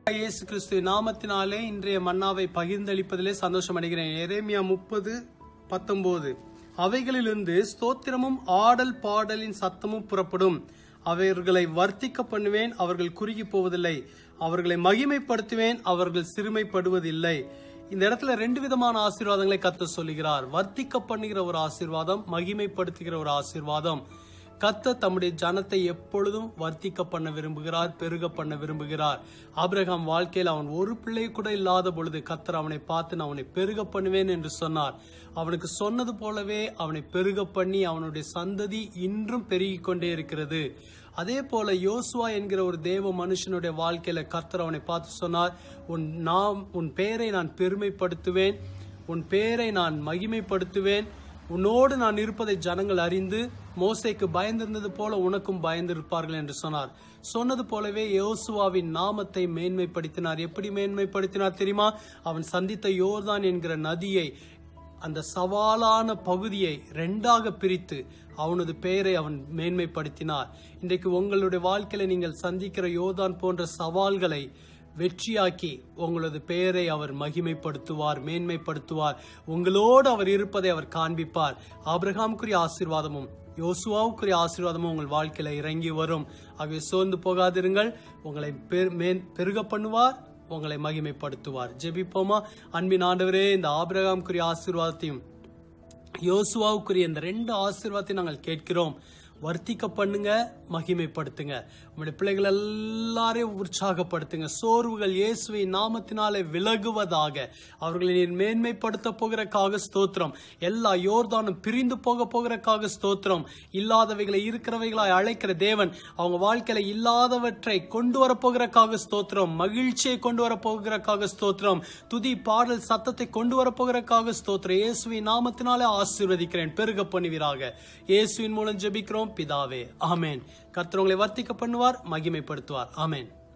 இயேசு கிறிஸ்து நாமத்தினாலே இன்றைய மன்னாவை பகிர்ந்தளிப்பதிலே சந்தோஷம் அடைகிறேன் எரேமியா முப்பது பத்தொன்பது அவைகளிலிருந்து ஸ்தோத்திரமும் ஆடல் பாடலின் சத்தமும் புறப்படும் அவர்களை வர்த்திக்க பண்ணுவேன் அவர்கள் குறுகி போவதில்லை அவர்களை மகிமைப்படுத்துவேன் அவர்கள் சிறுமைப்படுவதில்லை இந்த இடத்துல ரெண்டு விதமான ஆசீர்வாதங்களை கத்த சொல்லுகிறார் வர்த்திக்க பண்ணுகிற ஒரு ஆசீர்வாதம் மகிமைப்படுத்துகிற ஒரு ஆசீர்வாதம் கத்த தம்முடைய ஜனத்தை எப்பொழுதும் வர்த்திக்க பண்ண விரும்புகிறார் பெருக பண்ண விரும்புகிறார் ஆபிரகாம் வாழ்க்கையில் அவன் ஒரு பிள்ளை கூட இல்லாத பொழுது கத்தர் அவனை பார்த்து நான் அவனை பெருக பண்ணுவேன் என்று சொன்னார் அவனுக்கு சொன்னது போலவே அவனை பெருக பண்ணி அவனுடைய சந்ததி இன்றும் பெருகிக் கொண்டே இருக்கிறது அதே போல யோசுவா என்கிற ஒரு தேவ மனுஷனுடைய வாழ்க்கையில கர்த்தர் அவனை பார்த்து சொன்னார் உன் நாம் உன் பெயரை நான் பெருமைப்படுத்துவேன் உன் பெயரை நான் மகிமைப்படுத்துவேன் உன்னோடு நான் இருப்பதை ஜனங்கள் அறிந்து மோசைக்கு பயந்திருந்தது போல உனக்கும் பயந்திருப்பார்கள் என்று சொன்னார் சொன்னது போலவே யோசுவாவின் நாமத்தை மேன்மைப்படுத்தினார் எப்படி மேன்மைப்படுத்தினார் தெரியுமா அவன் சந்தித்த யோர்தான் என்கிற நதியை அந்த சவாலான பகுதியை ரெண்டாக பிரித்து அவனது பெயரை அவன் மேன்மைப்படுத்தினார் இன்றைக்கு உங்களுடைய வாழ்க்கையில நீங்கள் சந்திக்கிற யோதான் போன்ற சவால்களை வெற்றியாக்கி உங்களது பெயரை அவர் மகிமைப்படுத்துவார் மேன்மைப்படுத்துவார் உங்களோடு அவர் இருப்பதை அவர் காண்பிப்பார் ஆபிரகாமுக்குரிய ஆசீர்வாதமும் யோசுவாவுக்குரிய ஆசீர்வாதமும் உங்கள் வாழ்க்கையில இறங்கி வரும் ஆகவே சோர்ந்து போகாதிருங்கள் உங்களை பெரு- மேன்- பெருக பண்ணுவார் உங்களை மகிமைப்படுத்துவார் ஜெபிப்போமா அன்பின் ஆண்டவரே இந்த ஆபிரகாமுக்குரிய ஆசீர்வாதத்தையும் யோசுவாவுக்குரிய இந்த ரெண்டு ஆசீர்வாதத்தையும் நாங்கள் கேட்கிறோம் வர்த்திக்க பண்ணுங்க மகிமைப்படுத்துங்க உங்களுடைய பிள்ளைகள் எல்லாரையும் உற்சாகப்படுத்துங்க சோர்வுகள் இயேசுவை நாமத்தினாலே விலகுவதாக அவர்களை நீர் மேன்மைப்படுத்த போகிறக்காக ஸ்தோத்திரம் எல்லா யோர்தானும் பிரிந்து போக போகிறக்காக ஸ்தோத்திரம் இல்லாதவைகளை இருக்கிறவைகளாய் அழைக்கிற தேவன் அவங்க வாழ்க்கையில இல்லாதவற்றை கொண்டு வர போகிறக்காக ஸ்தோத்திரம் மகிழ்ச்சியை கொண்டு வர போகிறக்காக ஸ்தோத்திரம் துதி பாடல் சத்தத்தை கொண்டு வர போகிறக்காக ஸ்தோத்திரம் இயேசுவின் நாமத்தினாலே ஆசீர்வதிக்கிறேன் பெருக பண்ணுவீராக இயேசுவின் மூலம் ஜெபிக்கிறோம் பிதாவே ஆமென் கர்த்தர் உங்களை வர்த்திக்க பண்ணுவார் மகிமைப்படுத்துவார் ஆமென்